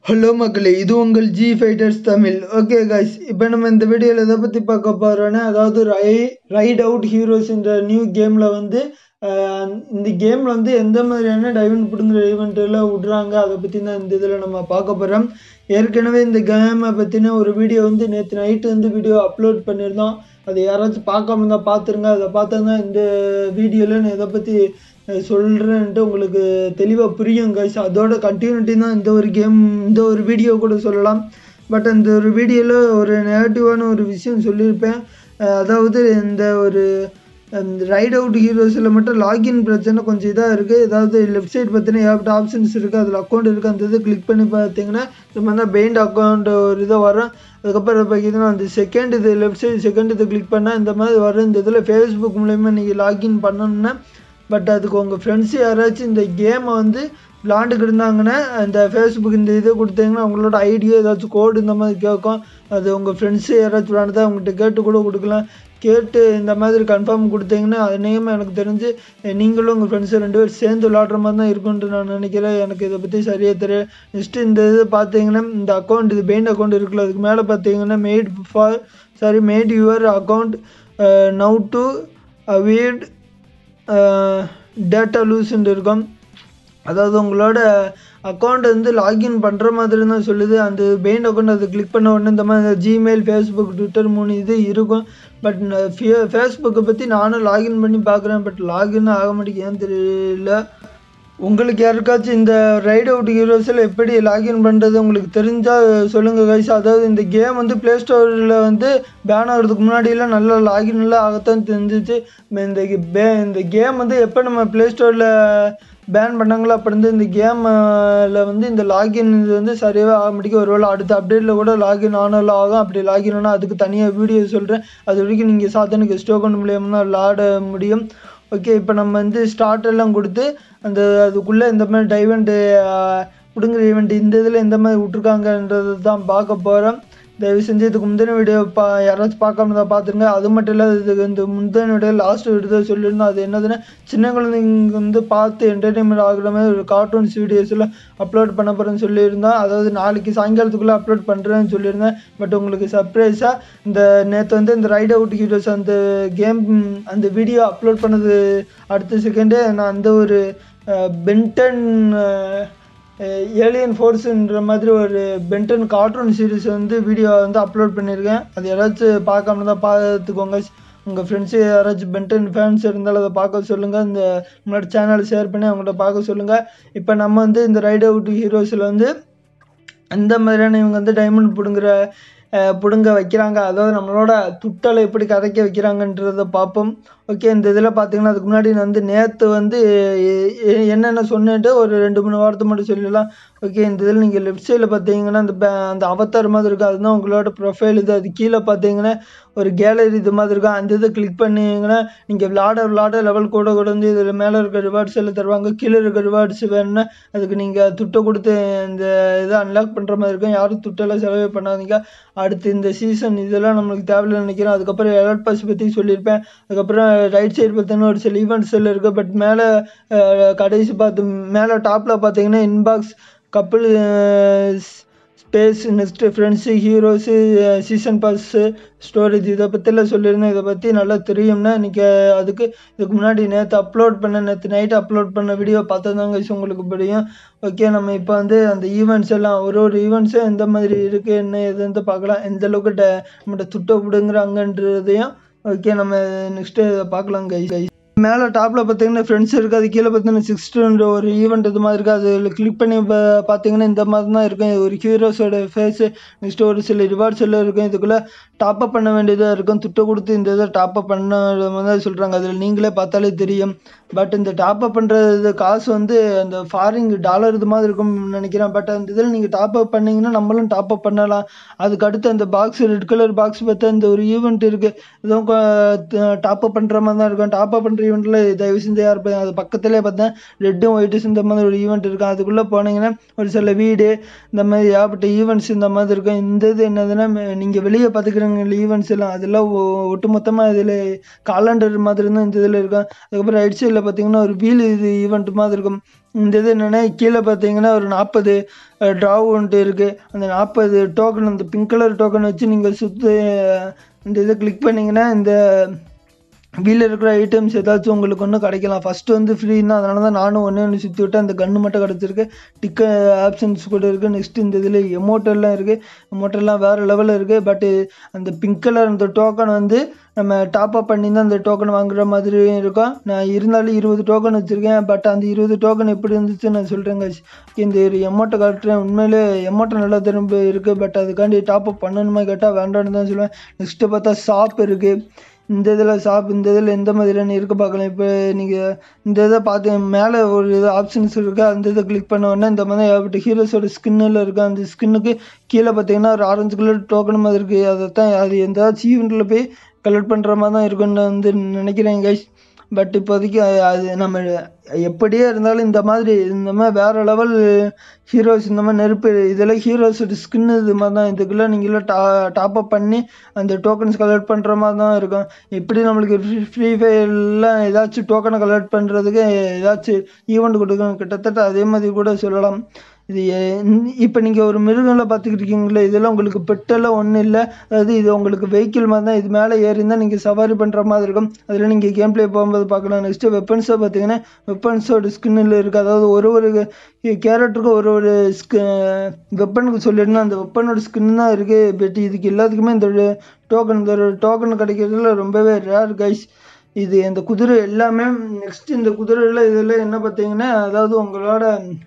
hello மக்களே இது உங்கள் G fighters Tamil okay guys இப்போ நம்ம இந்த வீடியோவில் எதை பற்றி பார்க்க போகிறோன்னா அதாவது ரை ரைட் அவுட் ஹீரோஸ்ன்ற நியூ கேமில் வந்து அஹ், இந்த கேமில் வந்து எந்த மாதிரியான டைவன் பிடுங்குற ஈவெண்ட்டெல்லாம் விட்றாங்க அதை பற்றி தான் இந்த இதில் நம்ம பார்க்க போகிறோம் ஏற்கனவே இந்த கேமை பற்றின ஒரு வீடியோ வந்து நேற்று நைட்டு வந்து வீடியோ அப்லோட் பண்ணியிருந்தோம் அது யாராச்சும் பார்க்காம இருந்தால் பார்த்துருங்க அதை பார்த்தா தான் இந்த வீடியோவில் நான் இதை பற்றி சொல்கிறேன்ட்டு உங்களுக்கு தெளிவாக புரியும் கைஸ் அதோட கண்டினியூட்டி தான் இந்த ஒரு கேம் இந்த ஒரு வீடியோ கூட சொல்லலாம் பட் இந்த ஒரு வீடியோவில் ஒரு நெகட்டிவான ஒரு விஷயம் சொல்லியிருப்பேன் அஹ் அதாவது இந்த ஒரு ரைட் அவுட் ஹீரோஸில் மட்டும் லாகின் பிரச்சனை கொஞ்சம் இதாக இருக்குது ஏதாவது லெஃப்ட் சைடு பார்த்தீங்கன்னா ஏகப்பட்ட ஆப்ஷன்ஸ் இருக்குது அதில் அக்கௌண்ட் இருக்குது அந்த இதை கிளிக் பண்ணி பார்த்தீங்கன்னா இந்த மாதிரி தான் பெயிண்ட் அக்கௌண்ட் ஒரு இதை வரும் அதுக்கப்புறம் பார்த்தீங்கன்னா அந்த செகண்ட் இது லெஃப்ட் சைடு செகண்ட் இதை கிளிக் பண்ணால் இந்த மாதிரி வரும் இந்த இதில் ஃபேஸ்புக் மூலயமா நீங்கள் லாகின் பண்ணணும்னா பட் அதுக்கு உங்கள் ஃப்ரெண்ட்ஸ் யாராச்சும் இந்த கேமை வந்து விளாண்டுக்கிட்டு இருந்தாங்கன்னா அந்த ஃபேஸ்புக் இந்த இதை கொடுத்தீங்கன்னா அவங்களோட ஐடியா ஏதாச்சும் கோடு இந்த மாதிரி கேட்கும் அது உங்கள் ஃப்ரெண்ட்ஸு யாராச்சும் விளாண்டுதா அவங்ககிட்ட கேட்டு கூட கொடுக்கலாம் கேட்டு இந்த மாதிரி கன்ஃபார்ம் கொடுத்தீங்கன்னா அது நேம் எனக்கு தெரிஞ்சு நீங்களும் உங்கள் ஃப்ரெண்ட்ஸு ரெண்டு பேரும் சேர்ந்து விளாட்ற மாதிரி தான் இருக்குன்ட்டு நான் நினைக்கிறேன் எனக்கு இதை பற்றி சரியாக தெரியும் நெக்ஸ்ட்டு இந்த இது பார்த்தீங்கன்னா இந்த அக்கௌண்ட் இது பெயின் அக்கௌண்ட் இருக்குல்ல அதுக்கு மேலே பார்த்தீங்கன்னா made for sorry made your account now to avoid data லூஸ்ன்னு இருக்கும் அதாவது உங்களோட அக்கௌண்ட் வந்து லாகின் பண்ணுற மாதிரி தான் சொல்லுது அந்த பெயின் அக்கௌண்ட் அதை கிளிக் பண்ண உடனே இந்த மாதிரி ஜிமெயில் ஃபேஸ்புக் ட்விட்டர் மூணு இது இருக்கும் பட் ஃபேஸ்புக்கை பற்றி நானும் லாகின் பண்ணி பார்க்குறேன் பட் லாகின் ஆக மாட்டேங்குது ஏன்னு தெரியல உங்களுக்கு யாருக்காச்சும் இந்த ரைட் அவுட் ஹீரோஸில் எப்படி லாகின் பண்ணுறது உங்களுக்கு தெரிஞ்சால் சொல்லுங்கள் கைஸ் அதாவது இந்த கேம் வந்து ப்ளே ஸ்டோரில் வந்து பேன் ஆகிறதுக்கு முன்னாடியெல்லாம் நல்லா லாகின்லாம் ஆகத்தான் தெரிஞ்சிச்சு இந்த பே இந்த கேம் வந்து எப்போ நம்ம ப்ளே ஸ்டோரில் பேன் பண்ணாங்களோ அப்போ இருந்து இந்த கேமில் வந்து இந்த லாகின் இது வந்து சரியாகவே ஆக மாட்டேங்குது ஒருவேளை அடுத்த அப்டேட்டில் கூட லாகின் ஆனாலும் ஆகும் அப்படி லாகின் ஆனால் அதுக்கு தனியாக வீடியோ சொல்கிறேன் அது வரைக்கும் நீங்கள் சாதாரண கெஸ்ட் அக்கௌண்ட் மூலியமாக தான் விளாட முடியும் ஓகே இப்போ நம்ம வந்து ஸ்டார்ட் எல்லாம் கொடுத்து அந்த அதுக்குள்ளே இந்த மாதிரி டைவெண்ட்டு பிடுங்குற ஈவெண்ட் இந்த இதில் எந்த மாதிரி விட்ருக்காங்கன்றது தான் பார்க்க போகிறோம் தயவு செஞ்சு இதுக்கு முந்தின வீடியோ பா யாராச்சும் பார்க்காம தான் பார்த்துருங்க அது மட்டும் இல்லை இதுக்கு இந்த முந்தின வீடியோ லாஸ்ட் வீடியோ சொல்லியிருந்தோம் அது என்னதுன்னா சின்ன குழந்தைங்க வந்து பார்த்து என்டர்டெயின்மெண்ட் ஆகுற மாதிரி ஒரு கார்ட்டூன்ஸ் வீடியோஸில் அப்லோட் பண்ண போகிறேன்னு சொல்லியிருந்தோம் அதாவது நாளைக்கு சாயங்காலத்துக்குள்ளே அப்லோட் பண்ணுறேன்னு சொல்லியிருந்தேன் பட் உங்களுக்கு சர்ப்ரைஸாக இந்த நேற்று வந்து இந்த ரைட் அவுட் ஹீரோஸ் அந்த கேம் அந்த வீடியோ அப்லோட் பண்ணது அடுத்த செகண்டே நான் அந்த ஒரு பென்டன் ஏலியன் ஃபோர்ஸுன்ற மாதிரி ஒரு பென்டன் கார்ட்டூன் சீரிஸ் வந்து வீடியோ வந்து அப்லோட் பண்ணியிருக்கேன் அது யாராச்சும் பார்க்காம தான் பார்த்துக்கோங்க உங்கள் ஃப்ரெண்ட்ஸு யாராச்சும் பென்டன் ஃபேன்ஸ் இருந்தாலும் அதை பார்க்க சொல்லுங்கள் இந்த முன்னாடி சேனலை ஷேர் பண்ணி அவங்கள்ட்ட பார்க்க சொல்லுங்கள் இப்போ நம்ம வந்து இந்த ரைட் அவுட் ஹீரோஸில் வந்து அந்த மாதிரியான இவங்க வந்து டைமண்ட் பிடுங்குற பிடுங்க வைக்கிறாங்க அதாவது நம்மளோட துட்டலை எப்படி கதைக்க வைக்கிறாங்கன்றத பார்ப்போம் ஓகே இந்த இதில் பார்த்தீங்கன்னா அதுக்கு முன்னாடி நான் வந்து நேற்று வந்து என்னென்ன சொன்னேன்ட்டு ஒரு ரெண்டு மூணு வாரத்தை மட்டும் சொல்லிடலாம் ஓகே இந்த இதில் நீங்கள் லெஃப்ட் சைடில் பார்த்தீங்கன்னா அந்த பே அந்த அவத்தார் மாதிரி இருக்கும் அதுதான் உங்களோட ப்ரொஃபைல் இது அது கீழே பார்த்தீங்கன்னா ஒரு கேலரி இது மாதிரி இருக்கும் அந்த இதை கிளிக் பண்ணிங்கன்னா நீங்கள் விளாட விளாட லெவல் கூட கூட வந்து இதில் மேலே இருக்க ரிவார்ட்ஸ் எல்லாம் தருவாங்க கீழே இருக்க ரிவார்ட்ஸ் வேணும்னா அதுக்கு நீங்கள் துட்டை கொடுத்து இந்த இதை அன்லாக் பண்ணுற மாதிரி இருக்கும் யாரும் துட்டெல்லாம் செலவே பண்ணாதீங்க அடுத்து இந்த சீசன் இதெல்லாம் நம்மளுக்கு தேவையில்லை நினைக்கிறேன் அதுக்கப்புறம் எலர்ட் பாஸ் பற்றி சொல்லியிருப்பேன் அதுக்கப்புறம் ரைட் சைடு பார்த்தீங்கன்னா ஒரு சில ஈவெண்ட்ஸ் எல்லாம் இருக்குது பட் மேலே கடைசி பார்த்து மேலே டாப்பில் பார்த்தீங்கன்னா inbox couple space next friends heroes season pass storage இதை பற்றிலாம் சொல்லியிருந்தேன் இதை பற்றி நல்லா தெரியும்னா இன்றைக்கி அதுக்கு இதுக்கு முன்னாடி நேற்று அப்லோட் பண்ண நேற்று நைட்டு அப்லோட் பண்ண வீடியோ பார்த்ததாங்க உங்களுக்கு புரியும் ஓகே நம்ம இப்போ வந்து அந்த ஈவெண்ட்ஸ் எல்லாம் ஒரு ஒரு ஈவெண்ட்ஸும் எந்த மாதிரி இருக்குது என்ன எதுன்னு பார்க்கலாம் எந்த அளவுக்கு ட நம்மகிட்ட துட்ட விடுங்கிறாங்கன்றதையும் ஓகே நம்ம நெக்ஸ்ட்டு பார்க்கலாம் கை கை மேலே டாப்பில் பார்த்தீங்கன்னா ஃப்ரெண்ட்ஸ் இருக்குது அது கீழே பார்த்தீங்கன்னா சிக்ஸ்டுன்ற ஒரு ஈவெண்ட் இது மாதிரி இருக்குது அதில் கிளிக் பண்ணி இப்போ பார்த்தீங்கன்னா இந்த மாதிரி தான் இருக்கும் ஒரு ஹீரோஸோட ஃபேஸு நெக்ஸ்ட்டு ஒரு சில ரிவார்ட்ஸ் எல்லாம் இருக்கும் இதுக்குள்ளே டாப் அப் பண்ண வேண்டியதாக இருக்கும் துட்டை கொடுத்து இந்த இதை டாப் அப் பண்ண மாதிரி சொல்கிறாங்க அதில் நீங்களே பார்த்தாலே தெரியும் பட் இந்த டாப் அப் பண்ணுறது காசு வந்து அந்த ஃபாரின் டாலர் இது மாதிரி இருக்கும்னு நினைக்கிறேன் பட் அந்த இதில் நீங்கள் டாப் அப் பண்ணிங்கன்னா நம்மளும் டாப் அப் பண்ணலாம் அதுக்கு அடுத்து அந்த பாக்ஸ் ரெட் கலர் பாக்ஸ் பார்த்தா இந்த ஒரு ஈவெண்ட் இருக்குது இதுவும் டாப் அப் பண்ணுற மாதிரி தான் இருக்கும் டாப் அப் பண்ணுற ஈவெண்ட்டில் தயவு செஞ்சு யார் அது பக்கத்துலேயே பார்த்தேன் ரெட்டும் ஒயிட்ஸ் இந்த மாதிரி ஒரு ஈவெண்ட் இருக்கும் அதுக்குள்ளே போனீங்கன்னா ஒரு சில வீடு இந்த மாதிரி ஏகப்பட்ட ஈவெண்ட்ஸ் இந்த மாதிரி இருக்கும் இந்த இது என்னதுன்னா நீங்கள் வெளியே பார்த்துக்கிறீங்க ஈவெண்ட்ஸ் எல்லாம் அதெல்லாம் ஒட்டு மொத்தமாக இதில் காலண்டர் மாதிரி தான் இந்த இதில் இருக்கும் அதுக்கப்புறம் ரைட் சைடில் பார்த்தீங்கன்னா ஒரு வீல் இது ஈவெண்ட் மாதிரி இருக்கும் இந்த இது என்னென்னா கீழே பார்த்தீங்கன்னா ஒரு நாற்பது ட்ராவ் வந்துட்டு இருக்குது அந்த நாற்பது டோக்கன் அந்த பிங்க் கலர் டோக்கன் வச்சு நீங்கள் சுற்றி இந்த இதை கிளிக் பண்ணிங்கன்னா இந்த வீலில் இருக்கிற ஐட்டம்ஸ் ஏதாச்சும் உங்களுக்கு ஒன்று கிடைக்கலாம் ஃபஸ்ட்டு வந்து ஃப்ரீன்னா அதனால தான் நானும் ஒன்றே ஒன்று சுற்றி விட்டேன் அந்த கன்று மட்டும் கிடச்சிருக்கு டிக்க ஆப்ஷன்ஸ் கூட இருக்குது நெக்ஸ்ட் இந்த இதில் எமோட்டெல்லாம் இருக்குது எமோட்டெல்லாம் வேறு லெவலில் இருக்குது பட்டு அந்த பிங்க் கலர் அந்த டோக்கன் வந்து நம்ம டாப் அப் பண்ணி தான் அந்த டோக்கன் வாங்குற மாதிரியும் இருக்கும் நான் இருந்தாலும் இருபது டோக்கன் வச்சுருக்கேன் பட் அந்த இருபது டோக்கன் எப்படி இருந்துச்சு நான் சொல்கிறேங்க இந்த ஒரு எமௌண்ட்டை காட்டுறேன் உண்மையிலே எமௌண்ட்டை நல்லா திரும்ப இருக்குது பட் அதுக்காண்டி டாப் அப் பண்ணணுமா கேட்டால் வேண்டாம்னு தான் சொல்லுவேன் நெக்ஸ்ட்டு பார்த்தா ஷாப் இருக்குது இந்த இதில் ஷாப் இந்த இதில் எந்த மாதிரியான இருக்க பார்க்கலாம் இப்போ நீங்கள் இந்த இதை பார்த்து மேலே ஒரு இது ஆப்ஷன்ஸ் இருக்குது அந்த இதை கிளிக் பண்ண உடனே இந்த மாதிரி ஏகப்பட்ட ஹீரோஸோட ஸ்கின்னில் இருக்குது அந்த ஸ்கின்னுக்கு கீழே பார்த்தீங்கன்னா ஒரு ஆரஞ்சு கலர் டோக்கன் மாதிரி இருக்குது அதை தான் அது எந்தாச்சும் ஈவெண்ட்டில் போய் கலெக்ட் பண்ணுற மாதிரி தான் இருக்குன்னு வந்து நினைக்கிறேன் கைஸ் பட் இப்போதைக்கு அது நம்ம எப்படியே இருந்தாலும் இந்த மாதிரி இந்த மாதிரி வேறு லெவல் ஹீரோஸ் இந்த மாதிரி நெருப்பு இதெல்லாம் ஹீரோஸோட ஸ்கின் இது மாதிரி தான் இதுக்குள்ளே நீங்களும் டா டாப் அப் பண்ணி அந்த டோக்கன்ஸ் கலெக்ட் பண்ணுற மாதிரி தான் இருக்கும் எப்படி நம்மளுக்கு ஃப்ரீ ஃப்ரீ ஃபயர்லாம் ஏதாச்சும் டோக்கனை கலெக்ட் பண்ணுறதுக்கு ஏதாச்சும் ஈவெண்ட் கொடுக்கணும் கிட்டத்தட்ட அதே மாதிரி கூட சொல்லலாம் இது இப்போ நீங்கள் ஒரு மிருகங்களை பார்த்துக்கிட்டு இருக்கீங்களே இதெல்லாம் உங்களுக்கு பெட்டெல்லாம் ஒன்றும் இல்லை அதாவது இது உங்களுக்கு வெஹிக்கிள் மாதிரி தான் இது மேலே ஏறி இருந்தால் நீங்கள் சவாரி பண்ணுற மாதிரி இருக்கும் அதில் நீங்கள் கேம் ப்ளே போகும்போது பார்க்கலாம் நெக்ஸ்ட்டு வெப்பன்ஸை பார்த்தீங்கன்னா வெப்பன்ஸோட ஸ்கின்னில் இருக்குது அதாவது ஒரு ஒரு கேரக்டருக்கும் ஒரு ஒரு ஸ்கி வெப்பனுக்கு சொல்லியிருந்தா அந்த வெப்பனோட ஸ்கின் தான் இருக்குது பட் இதுக்கு எல்லாத்துக்குமே இந்த டோக்கன் இந்த ஒரு டோக்கன் கிடைக்கிறதுல ரொம்பவே ரேர் கைஸ் இது இந்த குதிரை எல்லாமே நெக்ஸ்ட் இந்த குதிரையில் இதில் என்ன பார்த்தீங்கன்னா அதாவது உங்களோட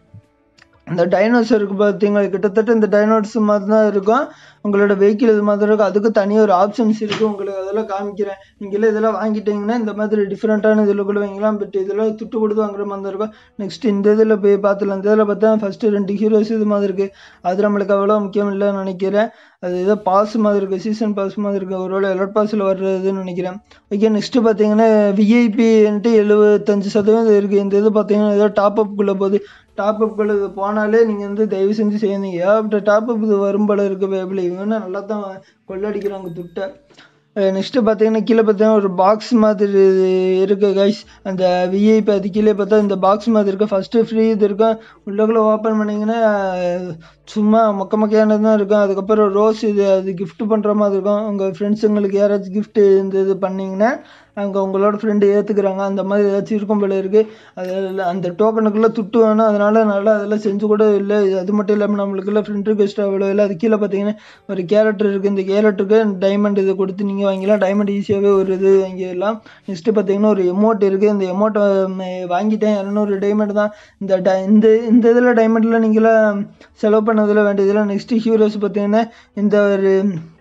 இந்த டைனோசருக்கு பார்த்தீங்கன்னா கிட்டத்தட்ட இந்த டைனோஸ் மாதிரி தான் இருக்கும் உங்களோட வெஹிக்கிள் இது மாதிரி இருக்கும் அதுக்கு தனியாக ஒரு ஆப்ஷன்ஸ் இருக்குது உங்களுக்கு அதெல்லாம் காமிக்கிறேன் நீங்களே இதெல்லாம் வாங்கிட்டீங்கன்னா இந்த மாதிரி டிஃப்ரெண்ட்டான இதில் கூட வாங்கிக்கலாம் பட் இதெல்லாம் துட்டு கொடுத்து வாங்குற மாதிரி தான் இருக்கும் நெக்ஸ்ட் இந்த இதில் போய் பார்த்துலாம் இந்த இதில் பார்த்தா ஃபஸ்ட்டு ரெண்டு ஹீரோஸ் இது மாதிரி இருக்குது அது நம்மளுக்கு அவ்வளோ முக்கியம் இல்லைன்னு நினைக்கிறேன் அது ஏதோ பாஸ் மாதிரி இருக்குது சீசன் பாஸ் மாதிரி இருக்குது ஒருவேளை எலர்ட் பாஸில் வர்றதுன்னு நினைக்கிறேன் ஓகே நெக்ஸ்ட்டு பார்த்தீங்கன்னா விஐபின்ட்டு எழுபத்தஞ்சு சதவீதம் இருக்குது இந்த இது பார்த்தீங்கன்னா ஏதோ டாப் அப்புக்குள்ளே போகுது டாப் அப்புக்குள்ளே இது போனாலே நீங்கள் வந்து தயவு செஞ்சு செய்யுங்க ஏகப்பட்ட டாப் அப் இது வரும் போல இருக்குது பேபிள் இவங்க நல்லா தான் கொள்ளடிக்கிறாங்க துட்டை நெக்ஸ்ட்டு பார்த்தீங்கன்னா கீழே பார்த்தீங்கன்னா ஒரு பாக்ஸ் மாதிரி இருக்குது கைஸ் அந்த விஐபி அது கீழே பார்த்தா இந்த பாக்ஸ் மாதிரி இருக்குது ஃபஸ்ட்டு ஃப்ரீ இது இருக்கும் உள்ளக்குள்ளே ஓப்பன் பண்ணிங்கன்னா சும்மா மொக்க மொக்கையானது தான் இருக்கும் அதுக்கப்புறம் ரோஸ் இது அது கிஃப்ட் பண்ணுற மாதிரி இருக்கும் உங்கள் ஃப்ரெண்ட்ஸுங்களுக்கு யாராச்சும் கிஃப்ட்டு இந்த இது பண்ணிங்கன்னா அங்கே உங்களோட ஃப்ரெண்டு ஏற்றுக்குறாங்க அந்த மாதிரி ஏதாச்சும் இருக்கும் போல இருக்குது அதில் அந்த டோக்கனுக்குள்ளே துட்டு வேணும் அதனால் நல்லா அதெல்லாம் செஞ்சு கூட இல்லை அது மட்டும் இல்லாமல் நம்மளுக்குள்ள ஃப்ரெண்ட் ரிக்வெஸ்ட் அவ்வளோ இல்லை அது கீழே பார்த்தீங்கன்னா ஒரு கேரக்டர் இருக்குது இந்த கேரக்டருக்கு டைமண்ட் இது கொடுத்து நீங்கள் வாங்கிக்கலாம் டைமண்ட் ஈஸியாகவே ஒரு இது வாங்கிடலாம் நெக்ஸ்ட்டு பார்த்தீங்கன்னா ஒரு எமௌண்ட் இருக்குது இந்த எமௌண்ட்டை வாங்கிட்டேன் இரநூறு டைமண்ட் தான் இந்த டை இந்த இந்த இதில் டைமண்டில் நீங்களாம் செலவு பண்ணதில் வேண்டியதில் நெக்ஸ்ட்டு ஹீரோஸ் பார்த்தீங்கன்னா இந்த ஒரு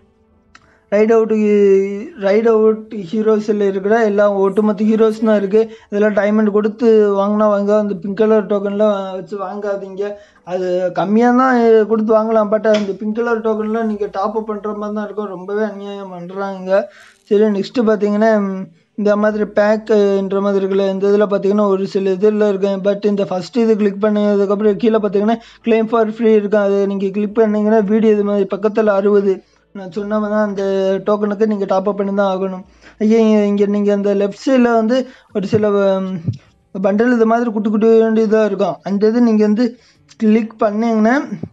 ரைட் அவுட்டு ரைட் அவுட் ஹீரோஸில் இருக்கிற எல்லா ஒட்டுமொத்த ஹீரோஸ் தான் இருக்குது இதெல்லாம் டைமண்ட் கொடுத்து வாங்கினா வாங்க அந்த பிங்க் கலர் டோக்கன்லாம் வச்சு வாங்காதீங்க அது கம்மியாக தான் கொடுத்து வாங்கலாம் பட் அந்த பிங்க் கலர் டோக்கன்லாம் நீங்கள் டாப் அப் பண்ணுற மாதிரி தான் இருக்கும் ரொம்பவே அநியாயம் பண்ணுறாங்க சரி நெக்ஸ்ட்டு பார்த்தீங்கன்னா இந்த மாதிரி பேக்குன்ற மாதிரி இருக்குல்ல இந்த இதில் பார்த்தீங்கன்னா ஒரு சில இதில் இருக்கேன் பட் இந்த ஃபஸ்ட்டு இது கிளிக் பண்ணதுக்கப்புறம் கீழே பார்த்தீங்கன்னா கிளைம் ஃபார் ஃப்ரீ இருக்கும் அது நீங்கள் கிளிக் பண்ணிங்கன்னா வீடியோ இது மாதிரி பக்கத்தில் அறுபது நான் சொன்னவன் தான் அந்த டோக்கனுக்கு நீங்கள் டாப் அப் பண்ணி தான் ஆகணும் ஐயா இங்கே நீங்கள் அந்த லெஃப்ட் சைடில் வந்து ஒரு சில பண்டல் இது மாதிரி குட்டி குட்டி வேண்டியதாக இருக்கும் அந்த இது நீங்கள் வந்து கிளிக் பண்ணிங்கன்னா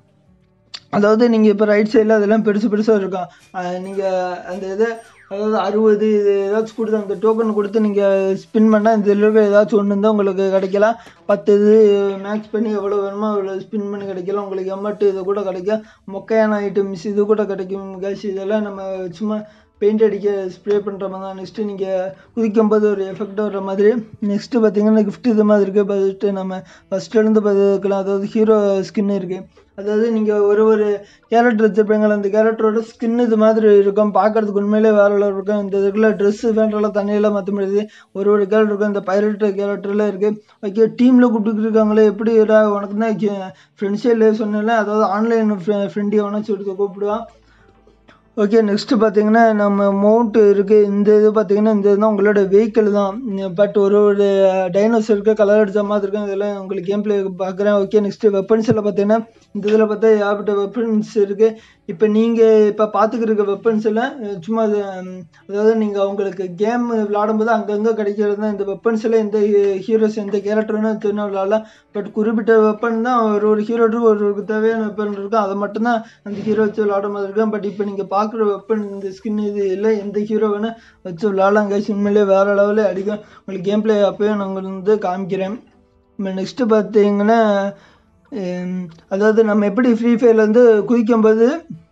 அதாவது நீங்கள் இப்போ ரைட் சைடில் அதெல்லாம் பெருசு பெருசாக இருக்கும் நீங்கள் அந்த இதை அதாவது அறுபது இது ஏதாச்சும் கொடுத்து அந்த டோக்கன் கொடுத்து நீங்கள் ஸ்பின் பண்ணால் இந்த இதில் ஏதாச்சும் ஒன்று இருந்தால் உங்களுக்கு கிடைக்கலாம் பத்து இது மேக்ஸ் பண்ணி எவ்வளோ வேணுமோ அவ்வளோ ஸ்பின் பண்ணி கிடைக்கலாம் உங்களுக்கு எம்மட்டு இது கூட கிடைக்கும் மொக்கையான ஐட்டம்ஸ் இது கூட கிடைக்கும் கேஸ் இதெல்லாம் நம்ம சும்மா பெயிண்ட் அடிக்க ஸ்ப்ரே பண்ணுற மாதிரி தான் நெக்ஸ்ட்டு நீங்கள் குதிக்கும் போது ஒரு எஃபெக்ட் வர மாதிரி நெக்ஸ்ட்டு பார்த்தீங்கன்னா கிஃப்ட் இது மாதிரி இருக்குது ஃபஸ்ட்டு நம்ம ஃபஸ்ட்லேருந்து பார்த்துக்கலாம் அதாவது ஹீரோ ஸ்கின் இருக்குது அதாவது நீங்கள் ஒரு ஒரு கேரக்டர் வச்சுருப்பீங்களா அந்த கேரக்டரோட ஸ்கின் இது மாதிரி இருக்கும் பார்க்குறதுக்கு உண்மையிலே வேற லெவல் இருக்கும் இந்த இதுக்குள்ள ட்ரெஸ்ஸு பேண்டெல்லாம் தண்ணியெல்லாம் மாற்ற முடியுது ஒரு ஒரு கேரக்டர் இருக்கும் இந்த பைரட் கேரக்டர்லாம் இருக்குது ஓகே டீமில் கூப்பிட்டு இருக்காங்களே எப்படி உனக்கு தான் ஃப்ரெண்ட்ஸே இல்லை சொன்னேன்ல அதாவது ஆன்லைன் ஃப்ரெண்டு எவனாச்சும் எடுத்து கூப்பிடுவான் ஓகே நெக்ஸ்ட்டு பார்த்தீங்கன்னா நம்ம மவுண்ட் இருக்குது இந்த இது பார்த்தீங்கன்னா இந்த இதுதான் உங்களோட வெஹிக்கிள் தான் பட் ஒரு ஒரு டைனோசருக்கு கலர் அடித்த மாதிரி இருக்கும் இதெல்லாம் உங்களுக்கு கேம் பிளே பார்க்குறேன் ஓகே நெக்ஸ்ட்டு வெப்பன்ஸில் பார்த்தீங்கன்னா இந்த இதில் பார்த்தா ஏகப்பட்ட வெப்பன்ஸ் இருக்குது இப்போ நீங்கள் இப்போ பார்த்துக்கிட்டு இருக்க வெப்பன்ஸ் எல்லாம் அஹ், சும்மா அது, ம், அதாவது நீங்கள் உங்களுக்கு கேம் விளாடும்போது அங்கங்கே கிடைக்கிறது தான் இந்த வெப்பன்ஸில் எந்த ஹீரோஸ் எந்த கேரக்டர்னு தெரிஞ்ச விளாடலாம் பட் குறிப்பிட்ட வெப்பன் தான் ஒரு ஒரு ஹீரோட்டுக்கு ஒரு ஒரு தேவையான வெப்பன் இருக்கும் அதை மட்டும்தான் அந்த ஹீரோ வச்சு விளாட மாதிரி இருக்கும் பட் இப்போ நீங்கள் பார்க்குற வெப்பன் இந்த ஸ்கின் இது இல்லை எந்த ஹீரோ வேணால் வச்சு விளாடலாம் கைஸ் உண்மையிலேயே வேறு லெவலில் அடிக்கும் உங்களுக்கு கேம் பிளே அப்போயே நான் உங்களுக்கு வந்து காமிக்கிறேன் இப்போ நெக்ஸ்ட்டு பார்த்தீங்கன்னா ஹம், அதாவது நம்ம எப்படி ஃப்ரீ ஃபயரில் வந்து குதிக்கும்போது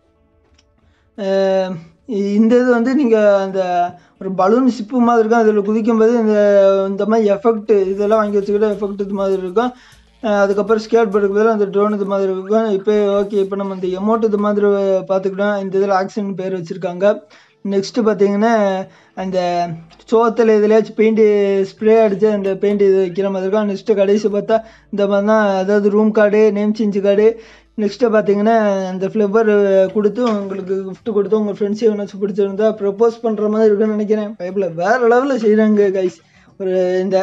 அஹ் இந்த இது வந்து நீங்கள் அந்த ஒரு பலூன் சிப்பு மாதிரி இருக்கும் அதில் குதிக்கும்போது இந்த இந்த மாதிரி எஃபெக்ட் இதெல்லாம் வாங்கி வச்சுக்கிட்ட எஃபெக்ட் இது மாதிரி இருக்கும் அஹ் அதுக்கப்புறம் ஸ்கேட் போர்டுக்கு பதிலாக அந்த ட்ரோன் இது மாதிரி இருக்கும் இப்போ ஓகே இப்போ நம்ம இந்த எமௌண்ட் இது மாதிரி பார்த்துக்கிட்டோம் இந்த இதில் ஆக்ஷன் பேர் வச்சுருக்காங்க நெக்ஸ்ட்டு பார்த்தீங்கன்னா அந்த சோத்தில் எதுலையாச்சும் பெயிண்ட்டு ஸ்ப்ரே அடித்து அந்த பெயிண்ட் இது வைக்கிற மாதிரி இருக்கும் நெக்ஸ்ட்டு கடைசி பார்த்தா இந்த மாதிரி தான் அதாவது room card name change card next பார்த்தீங்கன்னா அந்த ஃப்ளவர் கொடுத்து உங்களுக்கு gift கொடுத்து உங்கள் ஃப்ரெண்ட்ஸே ஒன்றாச்சும் பிடிச்சிருந்தா ப்ரப்போஸ் பண்ணுற மாதிரி இருக்குன்னு நினைக்கிறேன் பைப்பில் வேறு லெவலில் செய்கிறாங்க கைஸ் ஒரு இந்த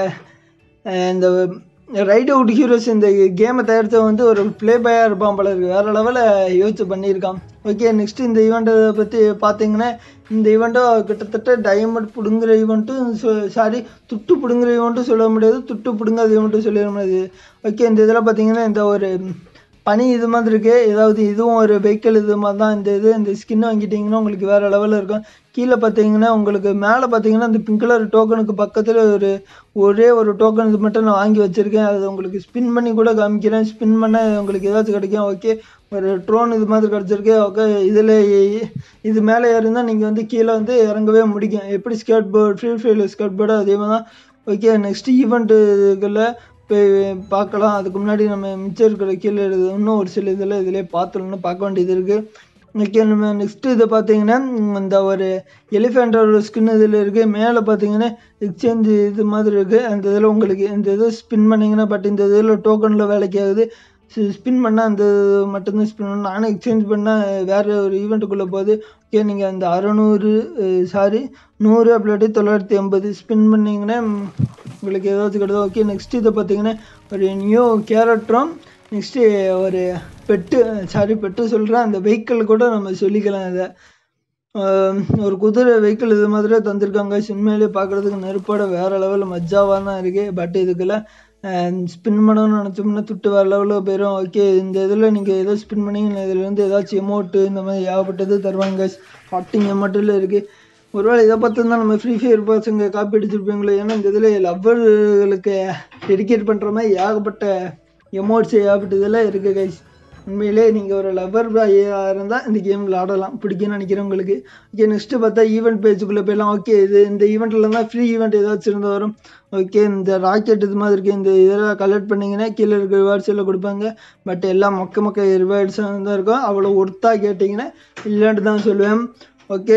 அஹ் இந்த ரைட் அவுட் ஹீரோஸ் இந்த கேமை தயாரித்த வந்து ஒரு ப்ளே பாயாக இருப்பான் போல இருக்கு வேறு லெவலில் யோசிச்சு பண்ணியிருக்கான் ஓகே நெக்ஸ்ட் இந்த ஈவெண்ட்டை பற்றி பார்த்தீங்கன்னா இந்த ஈவெண்ட்டும் கிட்டத்தட்ட டைமண்ட் பிடுங்குற ஈவெண்ட்டும் சாரி துட்டு பிடுங்குற ஈவெண்ட்டும் சொல்ல முடியாது துட்டு பிடுங்காத ஈவெண்ட்டும் சொல்ல முடியாது ஓகே இந்த இதில் பார்த்தீங்கன்னா இந்த ஒரு பனி இது மாதிரி இருக்கு ஏதாவது இதுவும் ஒரு வெஹிக்கிள் இது மாதிரி தான் இந்த இது இந்த ஸ்கின் வாங்கிட்டீங்கன்னா உங்களுக்கு வேற லெவலில் இருக்கும் கீழே பார்த்தீங்கன்னா உங்களுக்கு மேலே பார்த்தீங்கன்னா இந்த பிங்க் கலர் டோக்கனுக்கு பக்கத்தில் ஒரு ஒரே ஒரு டோக்கன் இது மட்டும் நான் வாங்கி வச்சிருக்கேன் அது உங்களுக்கு ஸ்பின் பண்ணி கூட காமிக்கிறேன் ஸ்பின் பண்ண உங்களுக்கு ஏதாச்சும் கிடைக்கும் ஓகே ஒரு ட்ரோன் இது மாதிரி கிடச்சிருக்கு ஓகே இதில் இது மேலே ஏறினா நீங்கள் வந்து கீழே வந்து இறங்கவே முடிக்கும் எப்படி skate board free fire skate board அதே மாதிரி தான் ஓகே நெக்ஸ்ட் ஈவெண்ட்டுகளில் போய் பார்க்கலாம் அதுக்கு முன்னாடி நம்ம மிச்சம் இருக்கிற கீழே இருக்குது இன்னும் ஒரு சில இதில் இதிலே பார்த்துலன்னு பார்க்க வேண்டியது இருக்குது ஓகே நம்ம நெக்ஸ்ட்டு இதை பார்த்தீங்கன்னா ம், இந்த ஒரு எலிஃபெண்டோட ஸ்கின் இதில் இருக்குது மேலே பார்த்தீங்கன்னா எக்ஸ்சேஞ்ச் இது மாதிரி இருக்குது அந்த இதில் உங்களுக்கு இந்த இது ஸ்பின் பண்ணிங்கன்னா பட் இந்த இதில் டோக்கனில் வேலைக்கு ஆகுது ஸ்பின் பண்ணால் அந்த மட்டும்தான் ஸ்பின் பண்ணணும் நானும் எக்ஸ்சேஞ்ச் பண்ணால் வேறு ஒரு ஈவெண்ட்டுக்குள்ளே போகுது ஓகே நீங்கள் அந்த அறநூறு சாரி நூறு அப்படி தொள்ளாயிரத்தி ஐம்பது ஸ்பின் பண்ணிங்கன்னா ம், உங்களுக்கு ஏதாச்சும் கிடையாது ஓகே நெக்ஸ்ட் இதை பார்த்தீங்கன்னா ஒரு நியூ கேரக்டரும் நெக்ஸ்ட்டு ஒரு பெட்டு சாரி பெட்டு சொல்கிறேன் அந்த வெஹிக்கிள் கூட நம்ம சொல்லிக்கலாம் இதை ஆஹ் ஒரு குதிரை வெஹிக்கிள் இது மாதிரியே தந்திருக்காங்க உண்மையிலேயே பார்க்குறதுக்கு நெருப்போட வேறு லெவலில் மஜாவாக தான் இருக்குது பட் இதுக்கெல்லாம் ஸ்பின் பண்ணணும்னு நினச்சோம்னா துட்டு வேறு லெவலில் போயிடும் ஓகே இந்த இதில் நீங்கள் ஏதோ ஸ்பின் பண்ணீங்கன்னா இதில் வந்து ஏதாச்சும் எமௌண்ட்டு இந்த மாதிரி ஏகப்பட்டது தருவாங்க ஹாட்டிங் எமௌண்ட்டில் இருக்குது ஒருவேளை இதை பார்த்து தான் நம்ம ஃப்ரீ ஃபயர் பசங்க காப்பி அடிச்சிருப்பீங்களோ ஏன்னா இந்த இதில் லவ்வர்களுக்கு டெடிகேட் பண்ணுற மாதிரி ஏகப்பட்ட எமோட்ஸ் ஏகப்பட்ட இதெல்லாம் இருக்குது கைஸ் உண்மையிலே நீங்கள் ஒரு லவ்வர் இருந்தால் இந்த கேம் விளாடலாம் பிடிக்கும்னு நினைக்கிறேன் உங்களுக்கு ஓகே நெக்ஸ்ட்டு பார்த்தா ஈவெண்ட் பேஜுக்குள்ளே போயிடலாம் ஓகே இது இந்த ஈவெண்ட்டில் தான் ஃப்ரீ ஈவெண்ட் ஏதாச்சும் இருந்து வரும் ஓகே இந்த ராக்கெட் இது மாதிரி இருக்குது இந்த இதெல்லாம் கலெக்ட் பண்ணிங்கன்னா கீழே இருக்க ரிவார்ட்ஸ் எல்லாம் கொடுப்பாங்க பட் எல்லாம் மொக்க மொக்க ரிவார்ட்ஸாக தான் இருக்கும் அவ்வளோ ஒர்த்தாக கேட்டிங்கன்னா இல்லைன்ட்டு தான் சொல்லுவேன் ஓகே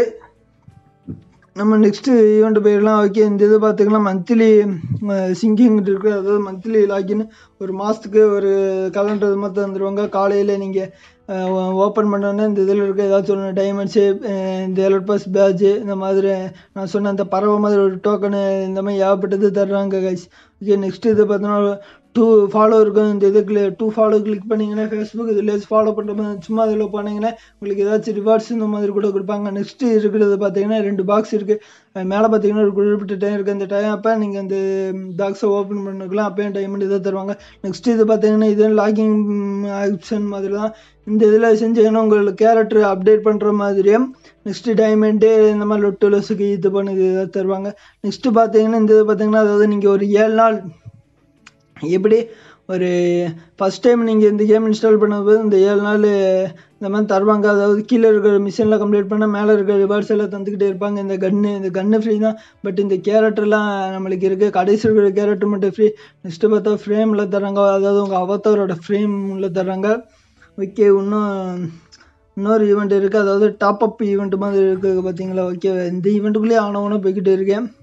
நம்ம நெக்ஸ்ட்டு ஈவெண்ட் போயிடலாம் ஓகே இந்த இது பார்த்திங்கன்னா மந்த்லி சிங்கிங் இருக்குது அதாவது மந்த்லி லாகின் ஒரு மாதத்துக்கு ஒரு கலண்டர் இது மாதிரி தந்துடுவாங்க காலையில் நீங்கள் ஓப்பன் பண்ணோன்னே இந்த இதில் இருக்க ஏதாச்சும் ஒன்று டைமண்ட்ஸு இந்த எலட் பாஸ் பேட்ஜு இந்த மாதிரி நான் சொன்ன அந்த பறவை மாதிரி ஒரு டோக்கனு இந்த மாதிரி ஏகப்பட்டது தர்றாங்க கைஸ் ஓகே நெக்ஸ்ட் இது பார்த்தோன்னா டூ ஃபாலோ இருக்கும் இந்த இதுக்குள்ள டூ ஃபாலோ கிளிக் பண்ணிங்கன்னா ஃபேஸ்புக் இதில் ஃபாலோ பண்ணுற மாதிரி சும்மா அதில் போனீங்கன்னா உங்களுக்கு ஏதாச்சும் ரிவார்ட்ஸ் இந்த மாதிரி கூட கொடுப்பாங்க நெக்ஸ்ட்டு இருக்கிறது பார்த்தீங்கன்னா ரெண்டு பாக்ஸ் இருக்குது மேலே பார்த்தீங்கன்னா ஒரு குறிப்பிட்ட டைம் இருக்குது அந்த டைம் அப்போ நீங்கள் அந்த பாக்ஸை ஓப்பன் பண்ணிக்கலாம் அப்போயும் டைமண்ட் இதை தருவாங்க நெக்ஸ்ட் இது பார்த்தீங்கன்னா இது லாகிங் ஆப்ஷன் மாதிரி தான் இந்த இதில் செஞ்சீங்கன்னா உங்களுக்கு கேரக்டர் அப்டேட் பண்ணுற மாதிரியும் நெக்ஸ்ட்டு டைமண்டு இந்த மாதிரி லொட்டு லொசுக்கு இது பண்ணி இது தருவாங்க நெக்ஸ்ட்டு பார்த்தீங்கன்னா இந்த இது பார்த்தீங்கன்னா அதாவது நீங்கள் ஒரு ஏழு நாள் எப்படி ஒரு ஃபஸ்ட் டைம் நீங்கள் இந்த கேம் இன்ஸ்டால் பண்ணும்போது இந்த ஏழு நாள் இந்த மாதிரி தருவாங்க அதாவது கீழே இருக்கிற மிஷினில் கம்ப்ளீட் பண்ணால் மேலே இருக்கிற ரிவார்ட்ஸ் எல்லாம் தந்துக்கிட்டே இருப்பாங்க இந்த கன்று இந்த கன்று ஃப்ரீ தான் பட் இந்த கேரக்டர்லாம் நம்மளுக்கு இருக்குது கடைசி இருக்கிற கேரக்டர் மட்டும் ஃப்ரீ நெக்ஸ்ட்டு பார்த்தா ஃப்ரேமில் தராங்க அதாவது உங்கள் அவத்தாரோட ஃப்ரேமில் தராங்க ஓகே இன்னும் இன்னொரு ஈவெண்ட் இருக்குது அதாவது டாப் அப் ஈவெண்ட் மாதிரி இருக்குது பார்த்தீங்களா ஓகே இந்த ஈவெண்ட்டுக்குள்ளேயே ஆனவனும் போய்கிட்டு இருக்கேன்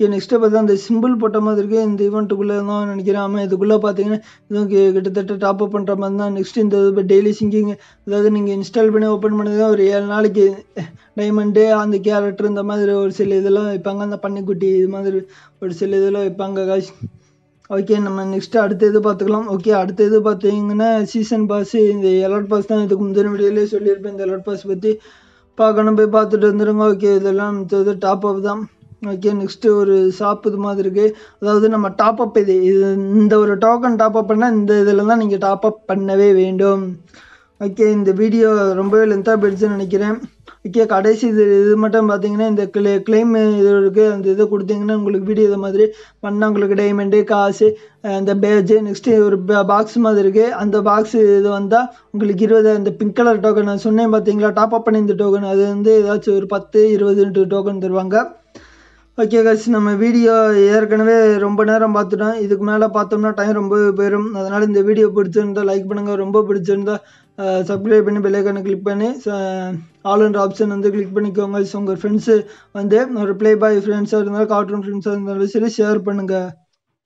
ஓகே நெக்ஸ்ட்டு பார்த்தா அந்த சிம்பிள் போட்ட மாதிரி இருக்கு இந்த ஈவெண்ட்டுக்குள்ளே தான் நினைக்கிறேன் ஆமாம் இதுக்குள்ளே பார்த்தீங்கன்னா இதுவும் கி- கிட்டத்தட்ட டாப் அப் பண்ணுற மாதிரி தான் நெக்ஸ்ட் இந்த இப்போ டெய்லி சிங்கிங் அதாவது நீங்கள் இன்ஸ்டால் பண்ணி ஓப்பன் பண்ணது ஒரு ஏழு நாளைக்கு டைமண்டு அந்த கேரக்டர் இந்த மாதிரி ஒரு சில இதெல்லாம் வைப்பாங்க அந்த பன்னிக்குட்டி இது மாதிரி ஒரு சில இதெல்லாம் வைப்பாங்க காய்ஸ் ஓகே நம்ம நெக்ஸ்ட் அடுத்த இது பார்த்துக்கலாம் ஓகே அடுத்த இது பார்த்தீங்கன்னா சீசன் பாஸ் இந்த எலர்ட் பாஸ் தான் இதுக்கு முந்தின வீடியோலேயே சொல்லியிருப்பேன் இந்த எலர்ட் பாஸ் பற்றி பார்க்கணும் போய் பார்த்துட்டு வந்துடுங்க ஓகே இதெல்லாம் இது டாப் அப் தான் ஓகே நெக்ஸ்ட்டு ஒரு ஷாப் இது மாதிரி இருக்குது அதாவது நம்ம டாப் அப் இது இது இந்த ஒரு டோக்கன் டாப் அப் பண்ணால் இந்த இதில் தான் நீங்கள் டாப் அப் பண்ணவே வேண்டும் ஓகே இந்த வீடியோ ரொம்பவே லென்த்தாக போயிடுச்சுன்னு நினைக்கிறேன் ஓகே கடைசி இது இது மட்டும் பார்த்தீங்கன்னா இந்த கிளே கிளைம் இது இருக்குது அந்த இதை கொடுத்தீங்கன்னா உங்களுக்கு வீடியோ இது மாதிரி பண்ணால் உங்களுக்கு டைமண்டு காசு அஹ் அந்த பேஜ் நெக்ஸ்ட்டு ஒரு பாக்ஸ் மாதிரி இருக்குது அந்த பாக்ஸ் இது வந்தால் உங்களுக்கு இருபது அந்த பிங்க் கலர் டோக்கன் நான் சொன்னேன் பார்த்தீங்களா டாப் அப் பண்ணி இந்த டோக்கன் அது வந்து ஏதாச்சும் ஒரு பத்து இருபது டோக்கன் தருவாங்க ஓகே கஸ் நம்ம வீடியோ ஏற்கனவே ரொம்ப நேரம் பார்த்துட்டோம் இதுக்கு மேலே பார்த்தோம்னா டைம் ரொம்ப போயிடும் அதனால் இந்த வீடியோ பிடிச்சிருந்தா லைக் பண்ணுங்கள் ரொம்ப பிடிச்சிருந்தா சப்ஸ்கிரைப் பண்ணி பெல்லைக்கான கிளிக் பண்ணி ஆல்ன்ற ஆப்ஷன் வந்து கிளிக் பண்ணிக்கோங்க உங்கள் ஃப்ரெண்ட்ஸு வந்து ஒரு ப்ளே பாய் ஃப்ரெண்ட்ஸாக இருந்தாலும் கார்ட்டூன் ஃப்ரெண்ட்ஸாக இருந்தாலும் சரி ஷேர் பண்ணுங்கள்